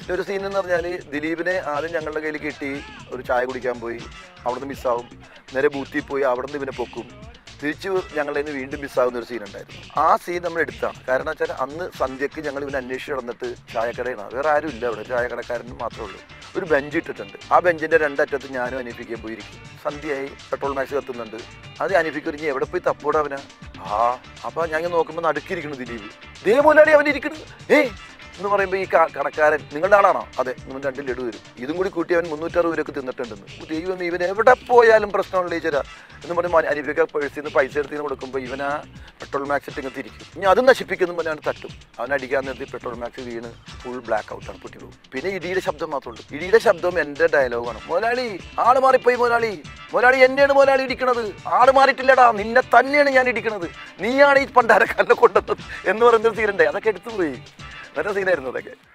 ഒരു സീൻ എന്ന് പറഞ്ഞാൽ ദിലീപിനെ ആദ്യം ഞങ്ങളുടെ കയ്യിൽ കിട്ടി ഒരു ചായ കുടിക്കാൻ പോയി അവിടുന്ന് മിസ്സാവും നേരെ ബൂത്തിൽ പോയി അവിടുന്ന് ഇവനെ പൊക്കും തിരിച്ച് ഞങ്ങളുടെ നിന്ന് വീണ്ടും മിസ്സാവുന്ന ഒരു സീൻ ഉണ്ടായിരുന്നു ആ സീൻ നമ്മൾ എടുത്താണ് കാരണം വെച്ചാൽ അന്ന് സന്ധ്യക്ക് ഞങ്ങൾ ഇവനെ അന്വേഷിച്ച് നടന്നിട്ട് ചായക്കടയാണ് വേറെ ആരും ഇല്ല അവിടെ ചായക്കടക്കാരൻ മാത്രമേ ഉള്ളൂ ഒരു ബെഞ്ച് ഇട്ടിട്ടുണ്ട് ആ ബെഞ്ചിന്റെ രണ്ടറ്റത്ത് ഞാനും അനീഫിക്കാൻ പോയിരിക്കും സന്ധ്യയായി പെട്രോൾ മാക്സ് കത്തുന്നുണ്ട് അത് അനീഫിക്ക് ഒരു എവിടെ പോയി തപ്പോടാ അവനാ ആ അപ്പൊ ഞങ്ങൾ നോക്കുമ്പോൾ നടുക്കിരിക്കുന്നു ദിലീപ് ദേ മുതലാളി അവൻ ഇരിക്കുന്നു ഏ എന്ന് പറയുമ്പോൾ ഈ ക- കടക്കാരൻ നിങ്ങളുടെ ആളാണോ അതെ നിങ്ങൾ രണ്ട് ലഡു തരും ഇതും കൂടി കൂട്ടി അവൻ മുന്നൂറ്ററുപത് രൂപ തിന്നിട്ടുണ്ടെന്ന് ഓ, ദൈവം ഇവൻ എവിടെ പോയാലും പ്രശ്നമുള്ള ടീച്ചരാ എന്ന് പറഞ്ഞ് അനിഫിക്ക പേഴ്സിൽ നിന്ന് പൈസ എടുത്ത് കൊടുക്കുമ്പോൾ ഇവൻ ആ പെട്രോൾ മാക്സ് ഇട്ട് ഇങ്ങനെ തിരിക്കും ഇനി അതും നശിപ്പിക്കുന്നു പറഞ്ഞാൽ തട്ടും അവൻ അടിക്കാൻ നിർത്തി പെട്രോൾ മാക്സ് വീണ് ഫുൾ ബ്ലാക്ക് ഔട്ടാണ് പൊട്ടി പോകും പിന്നെ ഇടിയുടെ ശബ്ദം മാത്രമേ ഉള്ളൂ ഇടിയുടെ ശബ്ദം എൻ്റെ ഡയലോഗാണ് മുതലാളി ആള് മാറിപ്പോയി മുതലാളി മുതലാളി എന്നെയാണ് മുതലാളി ഇടിക്കണത് ആള് മാറിയിട്ടില്ലടാ നിന്നെ തന്നെയാണ് ഞാൻ ഇടിക്കണത് നീയാണ് ഈ പണ്ടാരക്കാരനെ കൊണ്ടുവന്നത് എന്ന് പറയുന്നൊരു സീനുണ്ടായി അതൊക്കെ എടുത്തു പോയി നല്ല സീനായിരുന്നു അതൊക്കെ